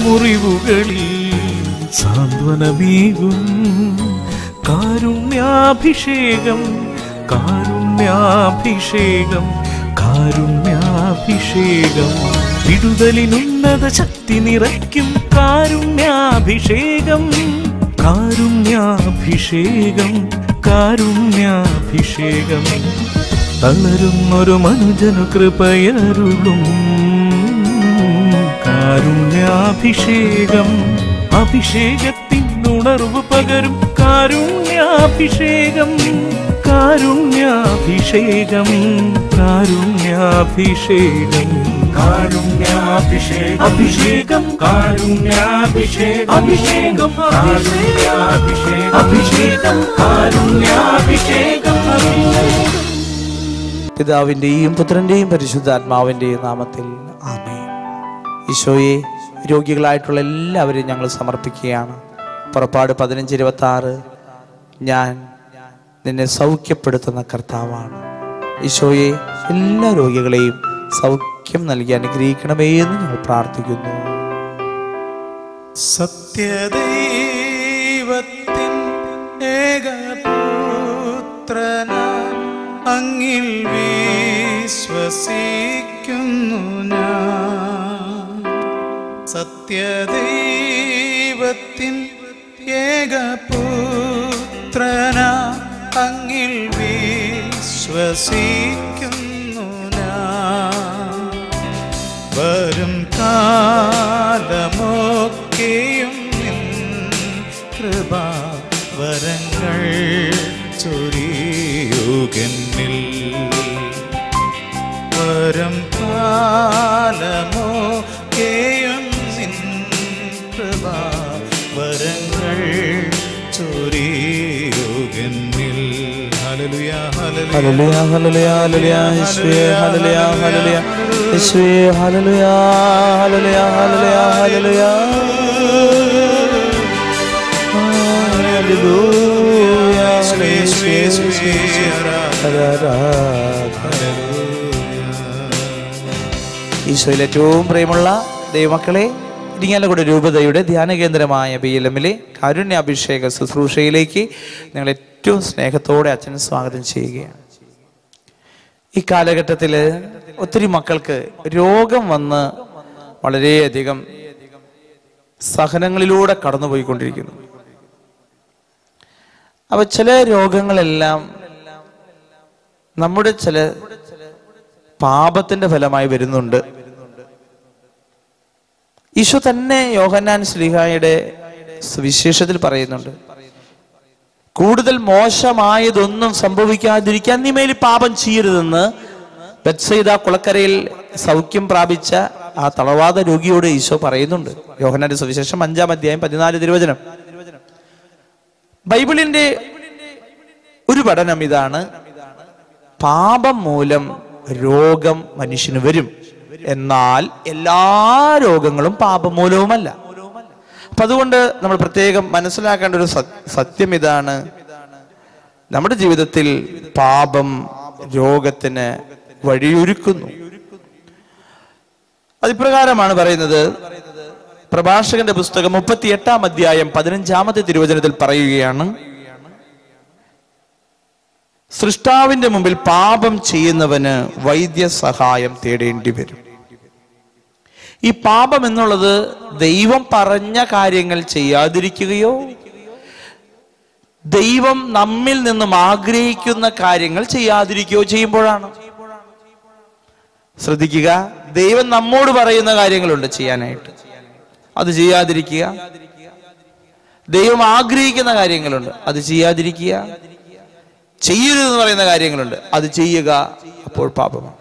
മുറിവുകളിൽ സാന്ത്വനമേകും കാരുണ്യാഭിഷേകം കാരുണ്യാഭിഷേകം കാരുണ്യാഭിഷേകം വിടുതലിനുന്നത ശക്തി നിറയ്ക്കും കാരുണ്യാഭിഷേകം കാരുണ്യാഭിഷേകം കാരുണ്യാഭിഷേകം തളരുന്നൊരു മനുജനു കൃപയരുളും കാരുണ്യാഭിഷേകം അഭിഷേകത്തിൻ ഉണർവ് പകരും കാരുണ്യാഭിഷേകം കാരുണ്യാഭിഷേകം കാരുണ്യാഭിഷേകം കാരുണ്യാഭിഷേകം അഭിഷേകം കാരുണ്യാഭിഷേകം അഭിഷേകം കാരുണ്യാഭിഷേകം അഭിഷേകം കാരുണ്യാഭിഷേകം അഭിഷേകം പിതാവിൻ്റെയും പുത്രൻ്റെയും പരിശുദ്ധാത്മാവിൻ്റെയും നാമത്തിൽ ആമേ ഈശോയെ രോഗികളായിട്ടുള്ള എല്ലാവരെയും ഞങ്ങൾ സമർപ്പിക്കുകയാണ് പുറപ്പാട് പതിനഞ്ച് ഇരുപത്തി ആറ് ഞാൻ നിന്നെ സൗഖ്യപ്പെടുത്തുന്ന കർത്താവാണ് ഈശോയെ എല്ലാ രോഗികളെയും സൗഖ്യം നൽകി അനുഗ്രഹിക്കണമേ എന്ന് ഞങ്ങൾ പ്രാർത്ഥിക്കുന്നു സത്യദൈവത്തിൻ ഏകപുത്രന അങ്ങിൽ വിശ്വസിക്കുന്നു ഞാൻ സത്യദൈവത്തിൻ ഏകപുത്രന അങ്ങിൽ വിശ്വസിക്കുന്നു ഞാൻ വരും കാലമൊക്കെയും നിൻ കൃപ വരങ്ങൾ ചൊരിയുകന്നിൽ വരും കാലമൊക്കെയും നിൻ കൃപ വരങ്ങൾ ചൊരിയുകന്നിൽ ഹല്ലേലൂയ ഹല്ലേലൂയ ഹല്ലേലൂയ ഹല്ലേലൂയ ഹല്ലേലൂയ യേശുവേ ഹല്ലേലൂയ ഹല്ലേലൂയ യേശുവേ ഹല്ലേലൂയ ഹല്ലേലൂയ ഹല്ലേലൂയ ഹല്ലേലൂയ ഹല്ലേലൂയ യേശുവേ യേശുവേ ഈശോയിൽ ഏറ്റവും പ്രിയമുള്ള ദൈവമക്കളെ ഇരിങ്ങാലക്കുട രൂപതയുടെ ധ്യാന കേന്ദ്രമായ ബി എൽ എമ്മിലെ കാരുണ്യാഭിഷേക ശുശ്രൂഷയിലേക്ക് നിങ്ങൾ ഏറ്റവും സ്നേഹത്തോടെ അച്ഛൻ സ്വാഗതം ചെയ്യുകയാണ് ഈ കാലഘട്ടത്തിൽ ഒത്തിരി മക്കൾക്ക് രോഗം വന്ന് വളരെയധികം സഹനങ്ങളിലൂടെ കടന്നുപോയിക്കൊണ്ടിരിക്കുന്നു അപ്പൊ ചില രോഗങ്ങളെല്ലാം നമ്മുടെ ചില പാപത്തിന്റെ ഫലമായി വരുന്നുണ്ട് ഈശോ തന്നെ യോഹന്നാൻ ശ്ലീഹായുടെ സുവിശേഷത്തിൽ പറയുന്നുണ്ട് കൂടുതൽ മോശമായതൊന്നും സംഭവിക്കാതിരിക്കാൻ നീ മേലിൽ പാപം ചെയ്യരുതെന്ന് ബത്സൈദ കുളക്കരയിൽ സൗഖ്യം പ്രാപിച്ച ആ തളവാദ രോഗിയോട് ഈശോ പറയുന്നുണ്ട് യോഹന്നാന്റെ സുവിശേഷം അഞ്ചാം അധ്യായം പതിനാല് തിരുവചനം ബൈബിളിന്റെ ഒരു പഠനം ഇതാണ് പാപം മൂലം രോഗം മനുഷ്യന് വരും എന്നാൽ എല്ലാ രോഗങ്ങളും പാപം മൂലവുമല്ല അപ്പൊ അതുകൊണ്ട് നമ്മൾ പ്രത്യേകം മനസ്സിലാക്കേണ്ട ഒരു സ- സത്യം ഇതാണ് നമ്മുടെ ജീവിതത്തിൽ പാപം രോഗത്തിന് വഴിയൊരുക്കുന്നു അതിപ്രകാരമാണ് പറയുന്നത് പ്രഭാഷകന്റെ പുസ്തകം മുപ്പത്തി എട്ടാം അധ്യായം പതിനഞ്ചാമത്തെ തിരുവചനത്തിൽ പറയുകയാണ് സൃഷ്ടാവിന്റെ മുമ്പിൽ പാപം ചെയ്യുന്നവന് വൈദ്യസഹായം തേടേണ്ടി വരും ഈ പാപം എന്നുള്ളത് ദൈവം പറഞ്ഞ കാര്യങ്ങൾ ചെയ്യാതിരിക്കുകയോ ദൈവം നമ്മിൽ നിന്നും ആഗ്രഹിക്കുന്ന കാര്യങ്ങൾ ചെയ്യാതിരിക്കുകയോ ചെയ്യുമ്പോഴാണ് ശ്രദ്ധിക്കുക ദൈവം നമ്മോട് പറയുന്ന കാര്യങ്ങളുണ്ട് ചെയ്യാനായിട്ട് അത് ചെയ്യാതിരിക്കുക ദൈവം ആഗ്രഹിക്കുന്ന കാര്യങ്ങളുണ്ട് അത് ചെയ്യാതിരിക്കുക ചെയ്യരുതെന്ന് പറയുന്ന കാര്യങ്ങളുണ്ട് അത് ചെയ്യുക അപ്പോൾ പാപമാണ്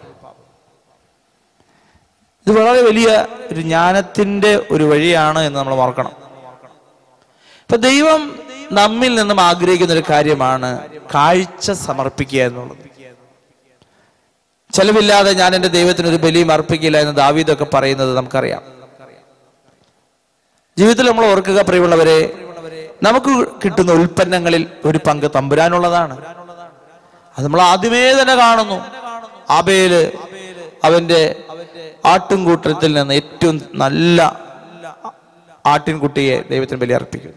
ഇത് വളരെ വലിയ ഒരു ജ്ഞാനത്തിന്റെ ഒരു വഴിയാണ് എന്ന് നമ്മൾ ഓർക്കണം ഇപ്പൊ ദൈവം നമ്മിൽ നിന്നും ആഗ്രഹിക്കുന്ന ഒരു കാര്യമാണ് കാഴ്ച സമർപ്പിക്കുക എന്നുള്ളത് ചെലവില്ലാതെ ഞാൻ എൻ്റെ ദൈവത്തിന് ഒരു ബലിയും അർപ്പിക്കില്ല എന്ന് ദാവീദൊക്കെ പറയുന്നത് നമുക്കറിയാം ജീവിതത്തിൽ നമ്മൾ ഓർക്കുക പ്രിയമുള്ളവരെ നമുക്ക് കിട്ടുന്ന ഉൽപ്പന്നങ്ങളിൽ ഒരു പങ്ക് തമ്പുരാനുള്ളതാണ് അത് നമ്മൾ ആദ്യമേ തന്നെ കാണുന്നു ആബേല് അവന്റെ ആട്ടുംകൂട്ടത്തിൽ നിന്ന് ഏറ്റവും നല്ല ആട്ടിൻകുട്ടിയെ ദൈവത്തിന് ബലി അർപ്പിക്കും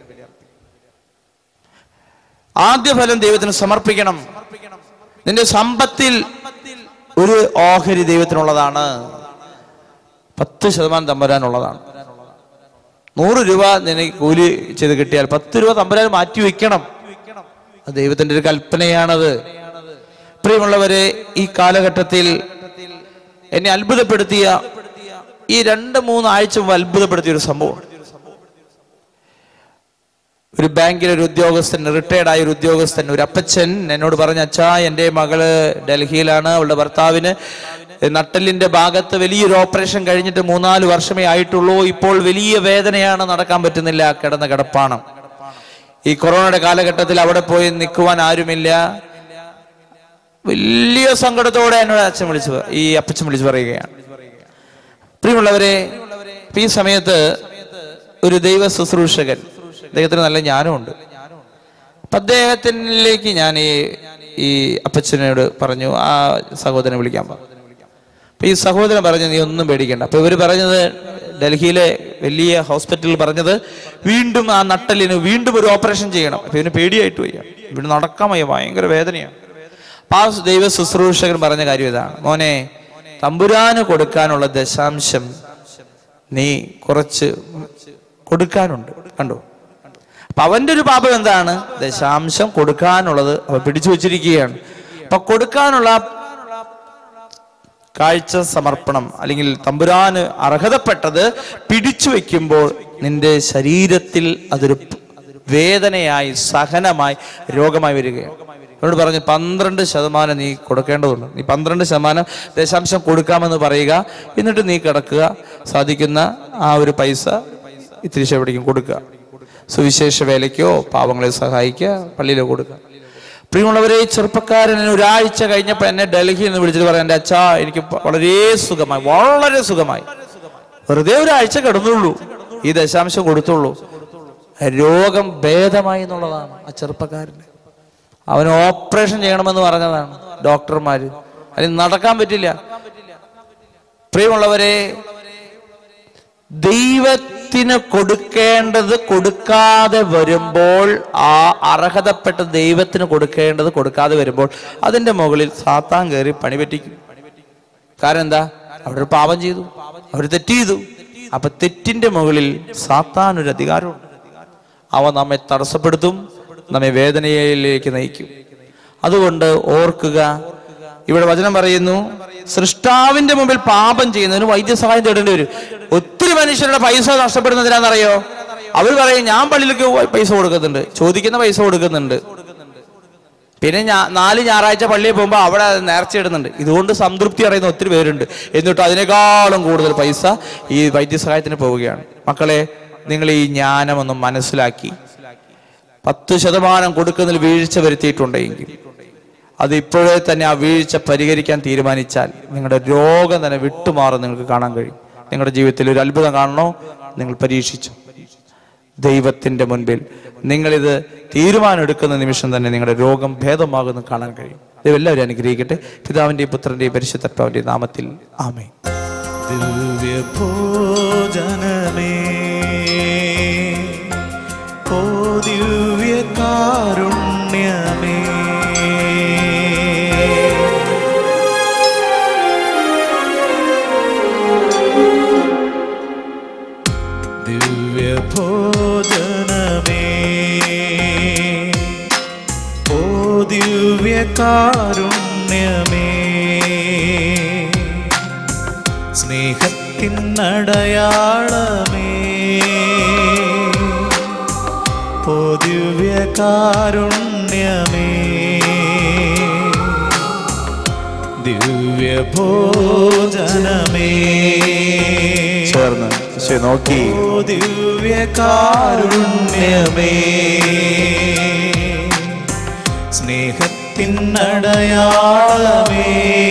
ആദ്യ ഫലം ദൈവത്തിന് സമർപ്പിക്കണം നിന്റെ സമ്പത്തിൽ ഒരു ഓഹരി ദൈവത്തിനുള്ളതാണ് പത്ത് ശതമാനം തമ്പരാനുള്ളതാണ് നൂറ് രൂപ നിനക്ക് കൂലി ചെയ്ത് കിട്ടിയാൽ പത്ത് രൂപ തമ്പരാൻ മാറ്റി വെക്കണം അത് ദൈവത്തിന്റെ ഒരു കൽപ്പനയാണത് പ്രിയമുള്ളവരെ ഈ കാലഘട്ടത്തിൽ എന്നെ അത്ഭുതപ്പെടുത്തിയ ഈ രണ്ട് മൂന്ന് ആഴ്ച മുമ്പ് അത്ഭുതപ്പെടുത്തിയ ഒരു സംഭവം ഒരു ബാങ്കിലെ ഒരു ഉദ്യോഗസ്ഥൻ റിട്ടയർഡ് ആയ ഒരു ഉദ്യോഗസ്ഥൻ ഒരു അപ്പച്ചൻ എന്നോട് പറഞ്ഞ അച്ഛാ എൻ്റെ മകള് ഡൽഹിയിലാണ് അവളുടെ ഭർത്താവിന് നട്ടലിന്റെ ഭാഗത്ത് വലിയൊരു ഓപ്പറേഷൻ കഴിഞ്ഞിട്ട് മൂന്നാല് വർഷമേ ആയിട്ടുള്ളൂ ഇപ്പോൾ വലിയ വേദനയാണ് നടക്കാൻ പറ്റുന്നില്ല കിടന്ന കിടപ്പാണ് ഈ കൊറോണയുടെ കാലഘട്ടത്തിൽ അവിടെ പോയി നിൽക്കുവാൻ ആരുമില്ല വലിയ സങ്കടത്തോടെ എന്നോട് അച്ഛൻ വിളിച്ചു പ- ഈ അപ്പച്ചൻ വിളിച്ചു പറയുകയാണ് പ്രിയമുള്ളവരെ ഇപ്പൊ ഈ സമയത്ത് ഒരു ദൈവ ശുശ്രൂഷകൻ അദ്ദേഹത്തിന് നല്ല ജ്ഞാനമുണ്ട് അപ്പൊ അദ്ദേഹത്തിലേക്ക് ഞാൻ ഈ ഈ അപ്പച്ചനോട് പറഞ്ഞു ആ സഹോദരനെ വിളിക്കാൻ പറഞ്ഞു അപ്പൊ ഈ സഹോദരൻ പറഞ്ഞു നീ ഒന്നും പേടിക്കണ്ട അപ്പൊ ഇവര് പറഞ്ഞത് ഡൽഹിയിലെ വലിയ ഹോസ്പിറ്റലിൽ പറഞ്ഞത് വീണ്ടും ആ നട്ടലിന് വീണ്ടും ഒരു ഓപ്പറേഷൻ ചെയ്യണം അപ്പൊ ഇവന് പേടിയായിട്ട് വയ്യ ഇവിടെ നടക്കാൻ വയ്യ ഭയങ്കര വേദനയാണ് അപ്പൊ ആ ദൈവ ശുശ്രൂഷകൻ പറഞ്ഞ കാര്യം ഇതാണ് മോനെ തമ്പുരാന് കൊടുക്കാനുള്ള ദശാംശം നീ കുറച്ച് കൊടുക്കാനുണ്ട് കണ്ടോ അപ്പൊ അവന്റെ ഒരു പാപം എന്താണ് ദശാംശം കൊടുക്കാനുള്ളത് അവൻ പിടിച്ചു വെച്ചിരിക്കുകയാണ് അപ്പൊ കൊടുക്കാനുള്ള കാഴ്ച സമർപ്പണം അല്ലെങ്കിൽ തമ്പുരാന് അർഹതപ്പെട്ടത് പിടിച്ചു വെക്കുമ്പോൾ നിന്റെ ശരീരത്തിൽ അതൊരു വേദനയായി സഹനമായി രോഗമായി വരികയാണ് എന്നോട് പറഞ്ഞു പന്ത്രണ്ട് ശതമാനം നീ കൊടുക്കേണ്ടതുണ്ട് നീ പന്ത്രണ്ട് ശതമാനം ദശാംശം കൊടുക്കാമെന്ന് പറയുക എന്നിട്ട് നീ കിടക്കുക സാധിക്കുന്ന ആ ഒരു പൈസ ഇത്തിരി എവിടേക്കും കൊടുക്കുക സുവിശേഷ വേലയ്ക്കോ പാവങ്ങളെ സഹായിക്കുക പള്ളിയിലോ കൊടുക്കുക പ്രിയമുള്ളവരെ ഈ ചെറുപ്പക്കാരൻ എന്നെ ഒരാഴ്ച കഴിഞ്ഞപ്പോൾ എന്നെ ഡൽഹിയിൽ നിന്ന് വിളിച്ചിട്ട് പറയാം എൻ്റെ അച്ഛാ എനിക്ക് പ- വളരെ സുഖമായി വളരെ സുഖമായി വെറുതെ ഒരാഴ്ച കിടന്നുള്ളൂ ഈ ദശാംശം കൊടുത്തുള്ളൂ രോഗം ഭേദമായി എന്നുള്ളതാണ് ആ ചെറുപ്പക്കാരന് അവന് ഓപ്പറേഷൻ ചെയ്യണമെന്ന് പറഞ്ഞതാണ് ഡോക്ടർമാര് അതിന് നടക്കാൻ പറ്റില്ല പ്രിയമുള്ളവരെ ദൈവത്തിന് കൊടുക്കേണ്ടത് കൊടുക്കാതെ വരുമ്പോൾ ആ അർഹതപ്പെട്ട ദൈവത്തിന് കൊടുക്കേണ്ടത് കൊടുക്കാതെ വരുമ്പോൾ അതിന്റെ മുകളിൽ സാത്താൻ കയറി പണി പറ്റിക്കും കാരണം എന്താ അവരൊരു പാപം ചെയ്തു അവർ തെറ്റ് ചെയ്തു അപ്പൊ തെറ്റിന്റെ മുകളിൽ സാത്താൻ ഒരു അധികാരമുണ്ട് അവ നമ്മെ തടസ്സപ്പെടുത്തും നമ്മെ വേദനയിലേക്ക് നയിക്കും അതുകൊണ്ട് ഓർക്കുക ഇവിടെ വചനം പറയുന്നു സൃഷ്ടാവിന്റെ മുമ്പിൽ പാപം ചെയ്യുന്നതിന് വൈദ്യസഹായം തേടേണ്ടി വരും ഒത്തിരി മനുഷ്യരുടെ പൈസ നഷ്ടപ്പെടുന്നതിനാണെന്നറിയോ അവർ പറയും ഞാൻ പള്ളിയിലേക്ക് പോയി പൈസ കൊടുക്കുന്നുണ്ട് ചോദിക്കുന്ന പൈസ കൊടുക്കുന്നുണ്ട് പിന്നെ ഞാ- നാല് ഞായറാഴ്ച പള്ളിയിൽ പോകുമ്പോൾ അവിടെ നേർച്ച ഇടുന്നുണ്ട് ഇതുകൊണ്ട് സംതൃപ്തി അറിയുന്ന ഒത്തിരി പേരുണ്ട് എന്നിട്ട് അതിനേക്കാളും കൂടുതൽ പൈസ ഈ വൈദ്യസഹായത്തിന് പോവുകയാണ് മക്കളെ നിങ്ങൾ ഈ ജ്ഞാനമൊന്നും മനസ്സിലാക്കി പത്ത് ശതമാനം കൊടുക്കുന്നതിൽ വീഴ്ച വരുത്തിയിട്ടുണ്ടെങ്കിൽ അത് ഇപ്പോഴേ തന്നെ ആ വീഴ്ച പരിഹരിക്കാൻ തീരുമാനിച്ചാൽ നിങ്ങളുടെ രോഗം തന്നെ വിട്ടുമാറും നിങ്ങൾക്ക് കാണാൻ കഴിയും നിങ്ങളുടെ ജീവിതത്തിൽ ഒരു അത്ഭുതം കാണണോ നിങ്ങൾ പരീക്ഷിച്ചു ദൈവത്തിന്റെ മുൻപിൽ നിങ്ങളിത് തീരുമാനം എടുക്കുന്ന നിമിഷം തന്നെ നിങ്ങളുടെ രോഗം ഭേദമാകുന്നു കാണാൻ കഴിയും ദൈവം എല്ലാവരും അനുഗ്രഹിക്കട്ടെ പിതാവിന്റെയും പുത്രന്റെയും പരിശുദ്ധത്വാവിന്റെയും നാമത്തിൽ ആമേ ദിവ്യഭോജനമേ ഓ ദിവ്യകാരുണ്യമേ ദിവ്യഭോജനമേ ഓ ദിവ്യകാരുണ്യമേ സ്നേഹത്തിനടയാളമേ ഓ ദിവ്യകാരുണ്യമേ ദിവ്യഭോജനമേ ചേർന്ന് ഈശോയെ നോക്കി ഓ ദിവ്യകാരുണ്യമേ സ്നേഹത്തിനടയാളമേ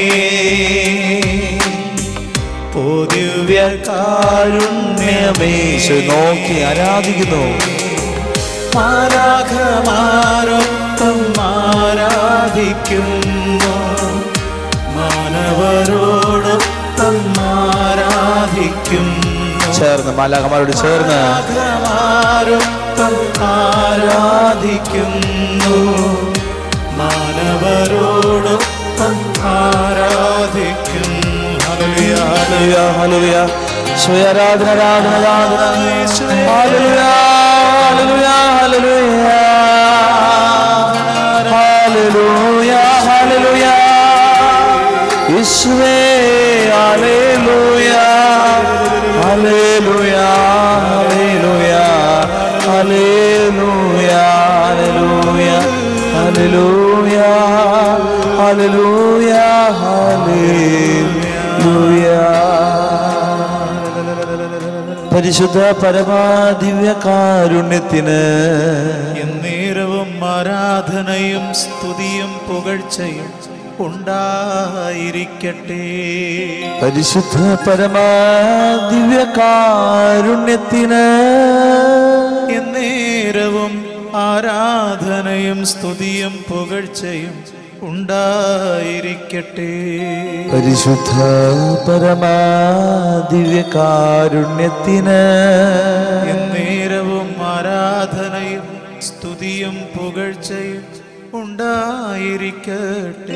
ഓ ദിവ്യകാരുണ്യമേ ഈശോയെ നോക്കി ആരാധിക്കുന്നു മാരാഘമാരൊപ്പം ആരാധിക്കുന്നു മാനവരോടൊപ്പം ആരാധിക്കുന്നു ചേർന്ന് മാലാകമാരോട് ചേർന്ന് ആഗ്രമാരൊപ്പം ആരാധിക്കുന്നു മാനവരോടൊപ്പം ആരാധിക്കുന്നു ഹല്ലേലൂയ, ഹല്ലേലൂയ. ഹല്ലേലൂയ ഹല്ലേലൂയ ഈശോയെ ആരാധന ആരാധന ആരാധന ഹല്ലേലൂയ ഹല്ലേലൂയ ഹല്ലേലൂയ ഹല്ലേലൂയ ഹല്ലേലൂയ യേശുവേ ഹല്ലേലൂയ ഹല്ലേലൂയ ഹല്ലേലൂയ ഹല്ലേലൂയ ഹല്ലേലൂയ ഹല്ലേലൂയ ഹല്ലേലൂയ ഹല്ലേലൂയ പരിശുദ്ധ പരമാദിവ്യ കാരുണ്യത്തിന് എന്നേരവും ആരാധനയും സ്തുതിയും പുകഴ്ചയും ഉണ്ടായിരിക്കട്ടെ പരിശുദ്ധ പരമാദിവ്യ കാരുണ്യത്തിന് എന്നേരവും ആരാധനയും സ്തുതിയും പുകഴ്ചയും ഉണ്ടായിരിക്കട്ടെ പരിശുദ്ധ പരമാദിവ്യ കാരുണ്യത്തിന് എന്നേരവും ആരാധനയും സ്തുതിയും പുകഴ്ചയും ഉണ്ടായിരിക്കട്ടെ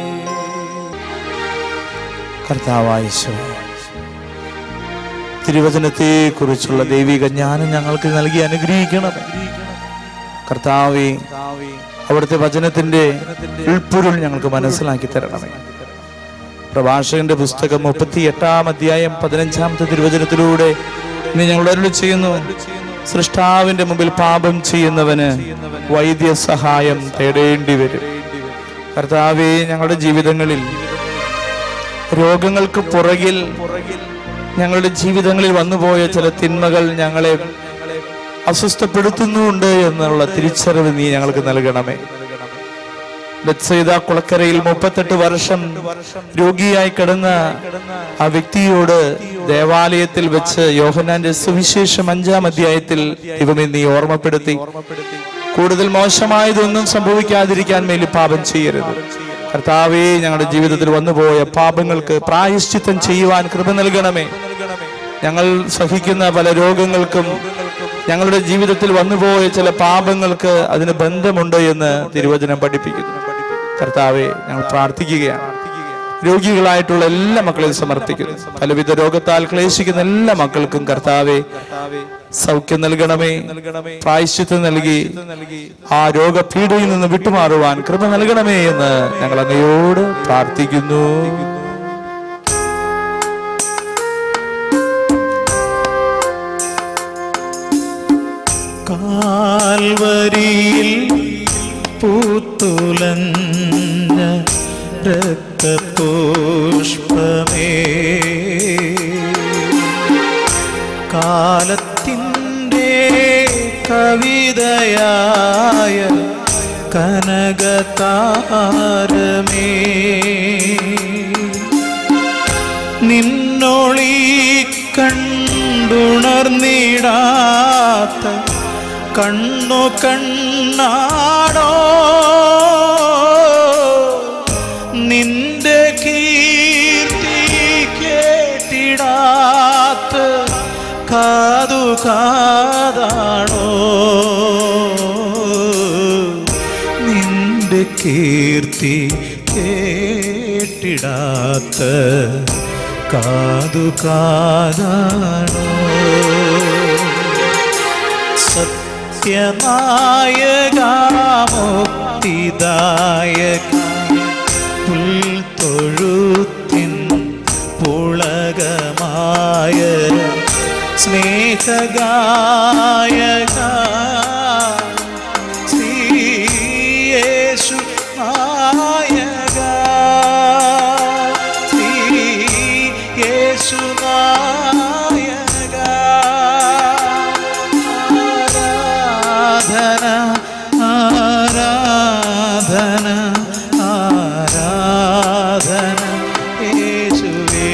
കർത്താവായ ഈശോയെ, തിരുവചനത്തെ കുറിച്ചുള്ള ദൈവിക ജ്ഞാനം ഞങ്ങൾക്ക് നൽകി അനുഗ്രഹിക്കണം കർത്താവെ അവിടുത്തെ വചനത്തിന്റെ ഉൾപ്പൊരുൾ ഞങ്ങൾക്ക് മനസ്സിലാക്കി തരണമേ പ്രഭാഷകന്റെ പുസ്തകം മുപ്പത്തി എട്ടാം അധ്യായം പതിനഞ്ചാമത്തെ തിരുവചനത്തിലൂടെ ഇനി ഞങ്ങൾ അരുളി ചെയ്യുന്നു സൃഷ്ടാവിന്റെ മുമ്പിൽ പാപം ചെയ്യുന്നവന് വൈദ്യസഹായം തേടേണ്ടി വരും കർത്താവെ ഞങ്ങളുടെ ജീവിതങ്ങളിൽ രോഗങ്ങൾക്ക് പുറകിൽ ഞങ്ങളുടെ ജീവിതങ്ങളിൽ വന്നുപോയ ചില തിന്മകൾ ഞങ്ങളെ അസ്വസ്ഥപ്പെടുത്തുന്നുണ്ട് എന്നുള്ള തിരിച്ചറിവ് നീ ഞങ്ങൾക്ക് നൽകണമേ ബത്സയിദ കുളക്കരയിൽ മുപ്പത്തെട്ട് വർഷം രോഗിയായി കിടന്ന ആ വ്യക്തിയോട് ദേവാലയത്തിൽ വെച്ച് യോഹനാന്റെ സുവിശേഷം അഞ്ചാം അധ്യായത്തിൽ ദൈവമേ നീ ഓർമ്മപ്പെടുത്തി കൂടുതൽ മോശമായതൊന്നും സംഭവിക്കാതിരിക്കാൻ മേലി പാപം ചെയ്യരുത് കർത്താവേ ഞങ്ങളുടെ ജീവിതത്തിൽ വന്നുപോയ പാപങ്ങൾക്ക് പ്രായശ്ചിത്തം ചെയ്യുവാൻ കൃപ നൽകണമേ ഞങ്ങൾ സഹിക്കുന്ന പല രോഗങ്ങൾക്കും ഞങ്ങളുടെ ജീവിതത്തിൽ വന്നുപോയ ചില പാപങ്ങൾക്ക് അതിന് ബന്ധമുണ്ട് എന്ന് തിരുവചനം പഠിപ്പിക്കുന്നു കർത്താവെ ഞങ്ങൾ പ്രാർത്ഥിക്കുകയാണ് രോഗികളായിട്ടുള്ള എല്ലാ മക്കളെയും സമർപ്പിക്കുന്നു പലവിധ രോഗത്താൽ ക്ലേശിക്കുന്ന എല്ലാ മക്കൾക്കും കർത്താവെ സൗഖ്യം നൽകണമേ പ്രായശ്ചിത്തം നൽകി ആ രോഗപീഠയിൽ നിന്ന് വിട്ടുമാറുവാൻ കൃപ നൽകണമേ എന്ന് ഞങ്ങൾ അങ്ങയോട് പ്രാർത്ഥിക്കുന്നു കാൽവരിയിൽ പൂത്തുലഞ്ഞ രക്തപുഷ്പമേ കാലത്തിൻ്റെ കവിതയായ കനകതാരമേ നിന്നൊളി കണ്ടുണർന്നിടാത്ത കണ്ണു കണ്ണാടോ നിന്റെ കീർത്തി കേട്ടിടാത്ത കാതു കാതാണോ നിന്റെ കീർത്തി കേട്ടിടാത്ത കാതു കാതാണോ സത്യനായകാമുക്തിദായക പുൽത്തൊഴുത്തിൻ പുളകമായ സ്നേഹഗായക ശ്രീയേശു നായക ശ്രീയേശു നായക ആരാധന ആരാധന ആരാധന യേശുവേ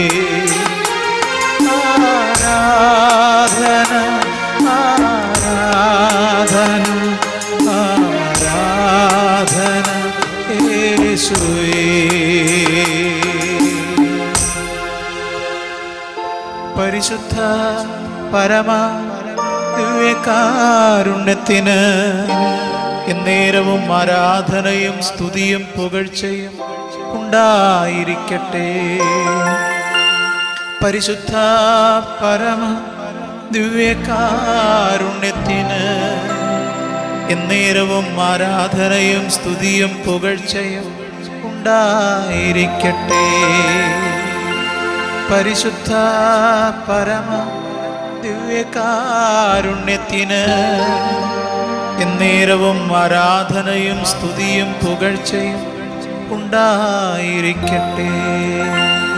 ആരാധന ആരാധന ആരാധന യേശുവേ പരിശുദ്ധ പരമ ദിവ്യകാരുണ്യത്തിന് എന്നേരവും ആരാധനയും സ്തുതിയും പുകഴ്ചയും ഉണ്ടായിരിക്കട്ടെ പരിശുദ്ധ പരമ ദിവ്യകാരുണ്യത്തിന് എന്നേരവും ആരാധനയും സ്തുതിയും പുകഴ്ചയും ഉണ്ടായിരിക്കട്ടെ പരിശുദ്ധ പരമ ദിവ്യകാരുണ്യത്തിന് എന്നേരവും ആരാധനയും സ്തുതിയും പുകഴ്ചയും ഉണ്ടായിരിക്കട്ടെ